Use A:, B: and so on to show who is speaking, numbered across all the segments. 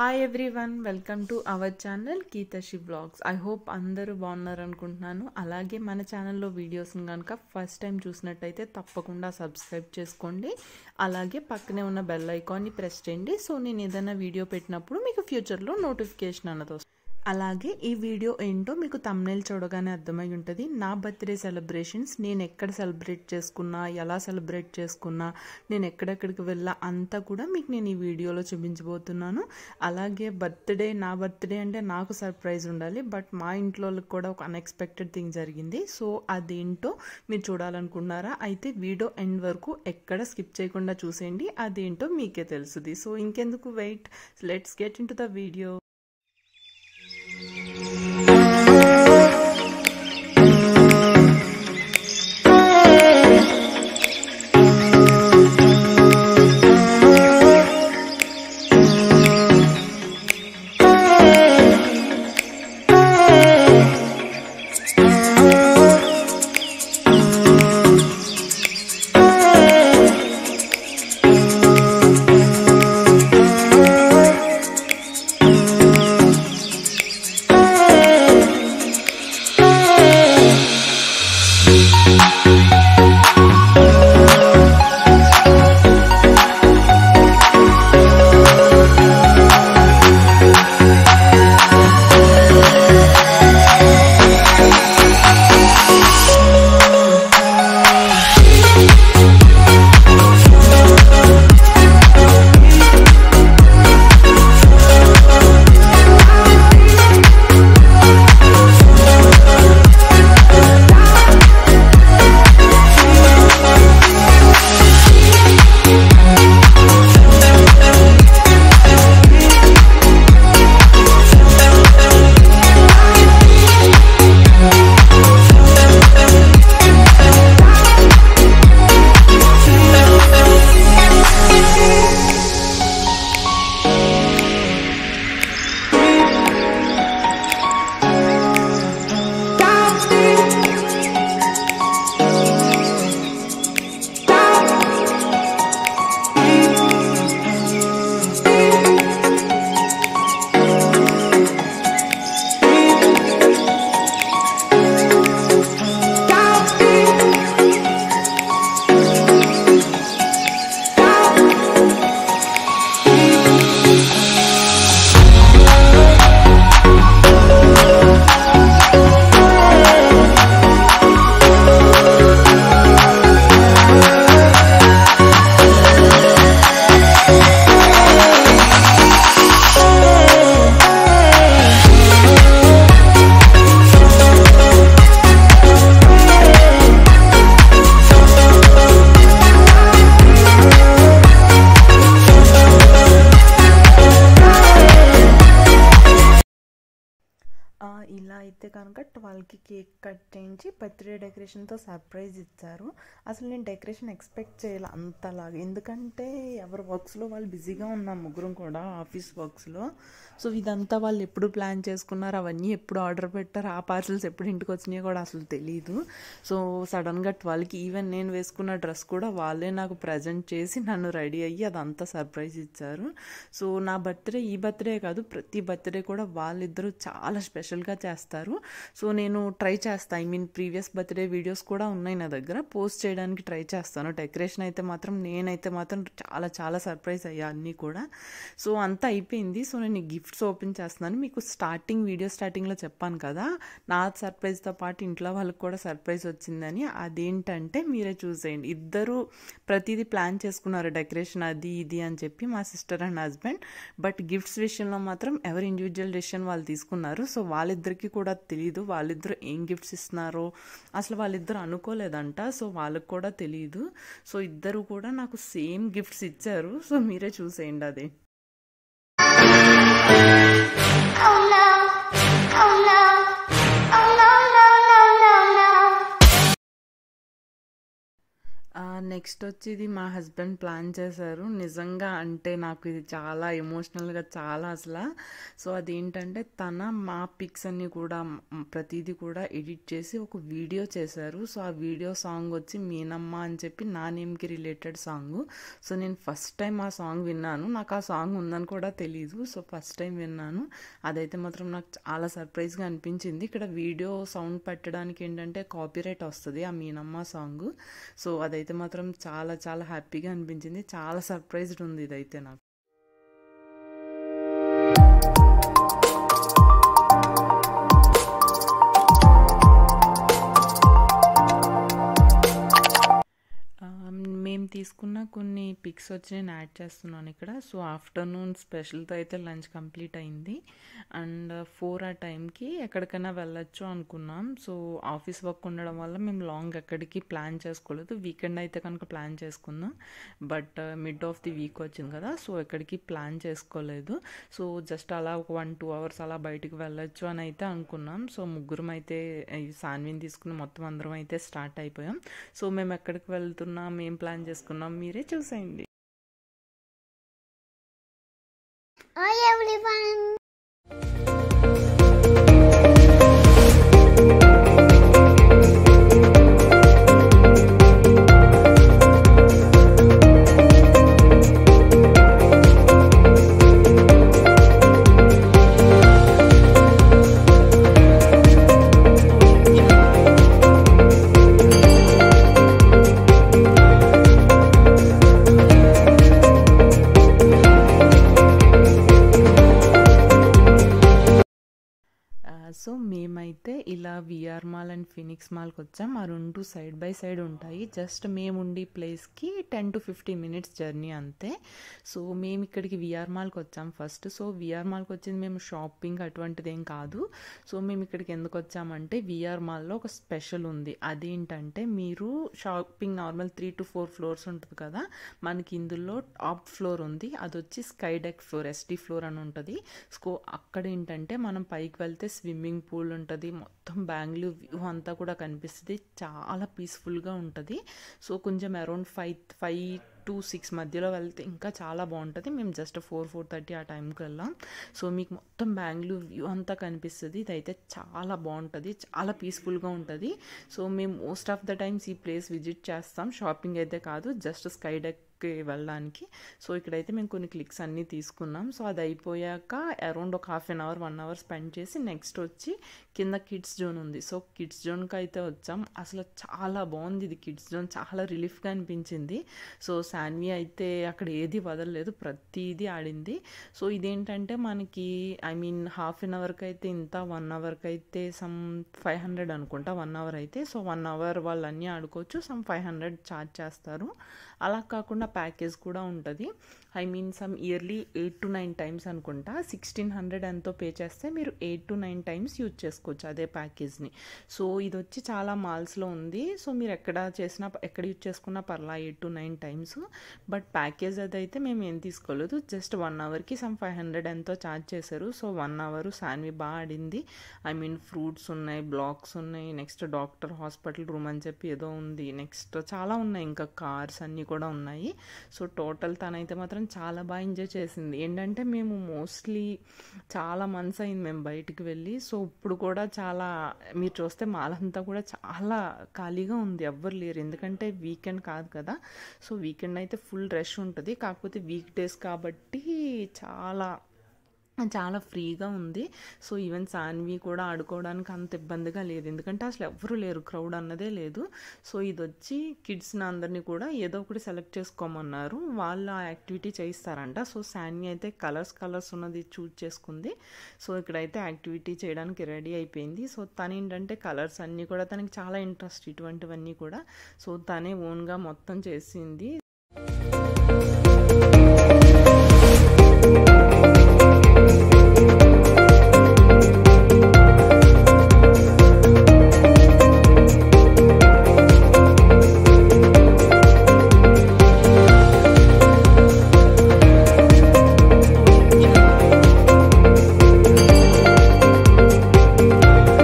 A: Hi everyone welcome to our channel Geetashi blogs I hope అందరూ బాగున్నారు అనుకుంటున్నాను అలాగే మన ఛానల్లో వీడియోస్ని కనుక ఫస్ట్ టైం చూసినట్టయితే తప్పకుండా సబ్స్క్రైబ్ చేసుకోండి అలాగే పక్కనే ఉన్న బెల్ ఐకాన్ని ప్రెస్ చేయండి సో నేను ఏదైనా వీడియో పెట్టినప్పుడు మీకు ఫ్యూచర్లో నోటిఫికేషన్ అన్నది వస్తుంది అలాగే ఈ వీడియో ఏంటో మీకు తమ్నేల్ చూడగానే అర్థమై ఉంటుంది నా బర్త్డే సెలబ్రేషన్స్ నేను ఎక్కడ సెలబ్రేట్ చేసుకున్నా ఎలా సెలబ్రేట్ చేసుకున్నా నేను ఎక్కడెక్కడికి వెళ్ళా అంతా కూడా మీకు నేను ఈ వీడియోలో చూపించబోతున్నాను అలాగే బర్త్డే నా బర్త్డే అంటే నాకు సర్ప్రైజ్ ఉండాలి బట్ మా ఇంట్లో కూడా ఒక అన్ఎక్స్పెక్టెడ్ థింగ్ జరిగింది సో అదేంటో మీరు చూడాలనుకున్నారా అయితే వీడియో ఎండ్ వరకు ఎక్కడ స్కిప్ చేయకుండా చూసేయండి అదేంటో మీకే తెలుస్తుంది సో ఇంకెందుకు wait let's get into the video ఇలా అయితే కనుక ట్వెల్వ్కి కేక్ కట్ చేయించి బర్త్డే డెకరేషన్తో సర్ప్రైజ్ ఇచ్చారు అసలు నేను డెకరేషన్ ఎక్స్పెక్ట్ చేయాలి అంతలాగా ఎందుకంటే ఎవరి వర్క్స్లో వాళ్ళు బిజీగా ఉన్నాం ముగ్గురం కూడా ఆఫీస్ వర్క్స్లో సో ఇదంతా వాళ్ళు ఎప్పుడు ప్లాన్ చేసుకున్నారు అవన్నీ ఎప్పుడు ఆర్డర్ పెట్టారు ఆ పార్సల్స్ ఎప్పుడు ఇంటికి వచ్చినాయో కూడా అసలు తెలియదు సో సడన్గా ట్వెల్వ్కి ఈవెన్ నేను వేసుకున్న డ్రెస్ కూడా వాళ్ళే నాకు ప్రజెంట్ చేసి నన్ను రెడీ అయ్యి అదంతా సర్ప్రైజ్ ఇచ్చారు సో నా బర్త్డే ఈ బర్త్డే కాదు ప్రతి బర్త్డే కూడా వాళ్ళిద్దరూ చాలా స్పెషల్గా చేస్తారు సో నేను ట్రై చేస్తాను I mean previous birthday videos కూడా ఉన్నాయి నా దగ్గర పోస్ట్ చేయడానికి ట్రై చేస్తాను డెకరేషన్ అయితే మాత్రం నేనైతే మాత్రం చాలా చాలా సర్ప్రైజ్ అయ్యా అన్నీ కూడా సో అంతా అయిపోయింది సో నేను గిఫ్ట్స్ ఓపెన్ చేస్తున్నాను మీకు స్టార్టింగ్ వీడియో స్టార్టింగ్లో చెప్పాను కదా నా సర్ప్రైజ్తో పాటు ఇంట్లో వాళ్ళకి కూడా సర్ప్రైజ్ వచ్చిందని అదేంటంటే మీరే చూసేయండి ఇద్దరు ప్రతిదీ ప్లాన్ చేసుకున్నారు డెకరేషన్ అది ఇది అని చెప్పి మా sister and husband but gifts విషయంలో మాత్రం ఎవరి ఇండివిజువల్ డెసిషన్ వాళ్ళు తీసుకున్నారు సో వాళ్ళిద్దరికి కూడా తెలియదు వాళ్ళిద్దరు ఏం గిఫ్ట్స్ ఇస్తున్నారో అసలు వాళ్ళిద్దరు అనుకోలేదంట సో వాళ్ళకి కూడా తెలియదు సో ఇద్దరు కూడా నాకు సేమ్ గిఫ్ట్స్ ఇచ్చారు సో మీరే చూసేయండి అదే
B: Oh no, oh no, oh no, no, no, no, no.
A: Next వచ్చి ఇది మా హస్బెండ్ ప్లాన్ చేశారు నిజంగా అంటే నాకు ఇది చాలా ఎమోషనల్గా చాలా అసలు సో అదేంటంటే తన మా పిక్స్ అన్ని కూడా మ్, ప్రతిదీ కూడా ఎడిట్ చేసి ఒక వీడియో చేశారు సో ఆ వీడియో సాంగ్ వచ్చి మీనమ్మ అని చెప్పి నా నేమ్కి రిలేటెడ్ సాంగ్ సో నేను ఫస్ట్ టైం ఆ సాంగ్ విన్నాను నాకు ఆ సాంగ్ ఉందని కూడా తెలీదు సో ఫస్ట్ టైం విన్నాను అదైతే మాత్రం నాకు చాలా సర్ప్రైజ్గా అనిపించింది ఇక్కడ వీడియో సౌండ్ పెట్టడానికి ఏంటంటే కాపీరైట్ వస్తుంది ఆ మీనమ్మ సాంగ్ సో అదైతే మాత్రం చాలా చాలా హ్యాపీగా అనిపించింది చాలా సర్ప్రైజ్డ్ ఉంది ఇదైతే నాకు ఆ, మేము తీసుకున్న కొన్ని పిక్స్ వచ్చి నేను యాడ్ చేస్తున్నాను ఇక్కడ సో ఆఫ్టర్నూన్ స్పెషల్తో అయితే లంచ్ కంప్లీట్ అయింది అండ్ ఫోర్ ఆ టైంకి ఎక్కడికైనా వెళ్ళొచ్చు అనుకున్నాం సో ఆఫీస్ వర్క్ ఉండడం వల్ల మేము లాంగ్ ఎక్కడికి ప్లాన్ చేసుకోలేదు వీకెండ్ అయితే కనుక ప్లాన్ చేసుకుందాం but mid of the week వచ్చింది కదా సో ఎక్కడికి ప్లాన్ చేసుకోలేదు సో జస్ట్ అలా ఒక వన్ టూ అవర్స్ అలా బయటికి వెళ్ళొచ్చు అని అయితే అనుకున్నాం సో ముగ్గురం అయితే ఈ సాన్విని తీసుకుని మొత్తం అందరం అయితే స్టార్ట్ అయిపోయాం సో మేము ఎక్కడికి వెళ్తున్నాం ఏం ప్లాన్ చేసుకున్నాం మీరే చూసేయండి
B: Hi everyone.
A: సో మేమైతే ఇలా విఆర్ మాల్ అండ్ ఫినిక్స్ మాల్కి వచ్చాం ఆ రెండు సైడ్ బై సైడ్ ఉంటాయి జస్ట్ మేము ఉండి ప్లేస్కి ten to fifteen minutes journey అంతే సో మేము ఇక్కడికి విఆర్ మాల్కి వచ్చాం ఫస్ట్ సో విఆర్ మాల్కి వచ్చింది మేము షాపింగ్ అటువంటిది ఏం కాదు సో మేము ఇక్కడికి ఎందుకు వచ్చామంటే విఆర్ మాల్లో ఒక స్పెషల్ ఉంది అదేంటంటే మీరు shopping normal three to four floors ఉంటుంది కదా మనకి ఇందులో టాప్ ఫ్లోర్ ఉంది అది వచ్చి స్కై డెక్ ఫ్లోర్ ఎస్టీ ఫ్లోర్ అని ఉంటుంది సో అక్కడ ఏంటంటే మనం పైకి వెళ్తే స్విమ్మింగ్ పూల్ ఉంటుంది మొత్తం బెంగళూరు వ్యూ అంతా కూడా కనిపిస్తుంది చాలా పీస్ఫుల్గా ఉంటుంది సో కొంచెం around five five to six మధ్యలో వెళ్తే ఇంకా చాలా బాగుంటుంది మేము జస్ట్ ఫోర్ ఫోర్ థర్టీ ఆ టైంకి వెళ్ళాం సో మీకు మొత్తం బెంగళూరు వ్యూ అంతా కనిపిస్తుంది ఇదైతే చాలా బాగుంటుంది చాలా పీస్ఫుల్గా ఉంటుంది సో మేము మోస్ట్ ఆఫ్ ద టైమ్స్ ఈ ప్లేస్ విజిట్ చేస్తాం షాపింగ్ అయితే కాదు జస్ట్ స్కై డెక్ వెళ్ళడానికి సో ఇక్కడైతే మేము కొన్ని క్లిక్స్ అన్నీ తీసుకున్నాం సో అది అయిపోయాక అరౌండ్ ఒక half an hour one hour spend చేసి నెక్స్ట్ వచ్చి కింద కిడ్స్ జోన్ ఉంది సో కిడ్స్ జోన్కి అయితే వచ్చాం అసలు చాలా బాగుంది ఇది కిడ్స్ జోన్ చాలా రిలీఫ్గా అనిపించింది సో శాన్వి అయితే అక్కడ ఏది వదలలేదు ప్రతిదీ ఆడింది సో ఇదేంటంటే మనకి ఐ మీన్ హాఫ్ అన్ అవర్కి అయితే ఇంత వన్ అవర్కి అయితే సమ్ ఫైవ్ హండ్రెడ్ అనుకుంటా వన్ అవర్ అయితే సో వన్ అవర్ వాళ్ళు అన్నీ ఆడుకోవచ్చు సమ్ ఫైవ్ హండ్రెడ్ ఛార్జ్ చేస్తారు అలా కాకుండా ప్యాకేజ్ కూడా ఉంటుంది I mean some yearly eight to nine times అనుకుంటా సిక్స్టీన్ హండ్రెడ్ ఎంతో పే చేస్తే మీరు eight to nine times use చేసుకోవచ్చు అదే ప్యాకేజ్ని సో ఇది వచ్చి చాలా మాల్స్లో ఉంది సో మీరు ఎక్కడ చేసినా ఎక్కడ యూజ్ చేసుకున్నా పర్లా eight to nine times but package అదైతే మేము ఏం తీసుకోలేదు జస్ట్ వన్ అవర్కి సమ్ ఫైవ్ హండ్రెడ్ ఎంతో ఛార్జ్ చేశారు సో వన్ అవర్ శాన్వి బాగా ఆడింది ఐ మీన్ ఫ్రూట్స్ ఉన్నాయి బ్లాక్స్ ఉన్నాయి నెక్స్ట్ డాక్టర్ హాస్పిటల్ రూమ్ అని చెప్పి ఏదో ఉంది నెక్స్ట్ చాలా ఉన్నాయి ఇంకా కార్స్ అన్నీ కూడా ఉన్నాయి సో టోటల్ తనైతే మాత్రం చాలా బాగా ఎంజాయ్ చేసింది ఏంటంటే మేము మోస్ట్లీ చాలా మంత్స్ అయింది మేము బయటికి వెళ్ళి సో ఇప్పుడు కూడా చాలా మీరు చూస్తే మాలంతా కూడా చాలా ఖాళీగా ఉంది ఎవ్వరు లేరు ఎందుకంటే వీకెండ్ కాదు కదా సో వీకెండ్ అయితే ఫుల్ రష్ ఉంటుంది కాకపోతే వీక్ డేస్ కాబట్టి చాలా చాలా ఫ్రీగా ఉంది సో ఈవెన్ సాన్వి కూడా ఆడుకోవడానికి అంత ఇబ్బందిగా లేదు ఎందుకంటే అసలు ఎవ్వరూ లేరు క్రౌడ్ అన్నదే లేదు సో ఇది వచ్చి కిడ్స్ని అందరినీ కూడా ఏదో ఒకటి సెలెక్ట్ చేసుకోమన్నారు వాళ్ళు ఆ యాక్టివిటీ చేయిస్తారంట సో సాన్వి అయితే కలర్స్ కలర్స్ ఉన్నది చూజ్ చేసుకుంది సో ఇక్కడైతే యాక్టివిటీ చేయడానికి రెడీ అయిపోయింది సో తను ఏంటంటే కలర్స్ అన్నీ కూడా తనకి చాలా ఇంట్రెస్ట్ ఇటువంటివన్నీ కూడా సో తనే ఓన్గా మొత్తం చేసింది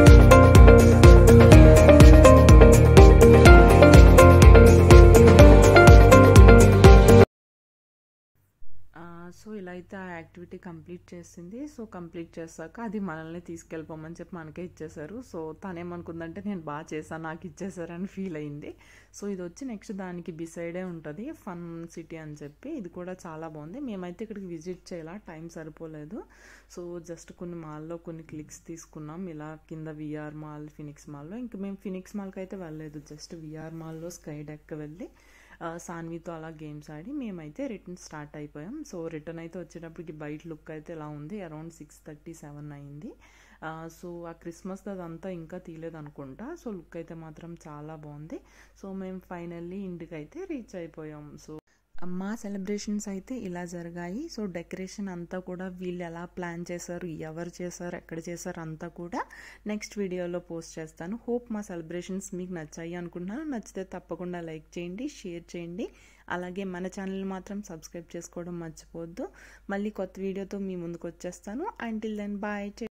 B: Hi
A: అయితే ఆ యాక్టివిటీ కంప్లీట్ చేసింది సో కంప్లీట్ చేశాక అది మనల్ని తీసుకెళ్ళిపోమని చెప్పి మనకే ఇచ్చేశారు సో తనేమనుకుందంటే నేను బాగా చేశాను నాకు ఇచ్చేసారని ఫీల్ అయింది సో ఇది వచ్చి నెక్స్ట్ దానికి బిసైడే ఉంటుంది ఫన్ సిటీ అని చెప్పి ఇది కూడా చాలా బాగుంది మేమైతే ఇక్కడికి విజిట్ చేయాల టైం సరిపోలేదు సో జస్ట్ కొన్ని మాల్లో కొన్ని క్లిక్స్ తీసుకున్నాం ఇలా కింద విఆర్ మాల్ ఫినిక్స్ మాల్లో ఇంక మేము ఫినిక్స్ మాల్కి అయితే వెళ్ళలేదు జస్ట్ విఆర్ మాల్లో స్కై డెక్ వెళ్ళి సాన్వితో అలా గేమ్స్ ఆడి మేమైతే రిటర్న్ స్టార్ట్ అయిపోయాం సో రిటర్న్ అయితే వచ్చేటప్పటికి బయట లుక్ అయితే ఇలా ఉంది అరౌండ్ సిక్స్ థర్టీ సెవెన్ అయింది సో ఆ క్రిస్మస్ అదంతా ఇంకా తీయలేదు అనుకుంటా సో లుక్ అయితే మాత్రం చాలా బాగుంది సో మేము ఫైనల్లీ ఇంటికి అయితే రీచ్ అయిపోయాం సో మా సెలబ్రేషన్స్ అయితే ఇలా జరిగాయి సో డెకరేషన్ అంతా కూడా వీళ్ళు ఎలా ప్లాన్ చేశారు ఎవరు చేశారు ఎక్కడ చేశారు అంతా కూడా నెక్స్ట్ వీడియోలో పోస్ట్ చేస్తాను హోప్ మా సెలబ్రేషన్స్ మీకు నచ్చాయి అనుకుంటున్నాను నచ్చితే తప్పకుండా లైక్ చేయండి షేర్ చేయండి అలాగే మన ఛానల్ మాత్రం సబ్స్క్రైబ్ చేసుకోవడం మర్చిపోవద్దు మళ్ళీ కొత్త వీడియోతో మీ ముందుకు వచ్చేస్తాను అంటిల్ దెన్ బాయ్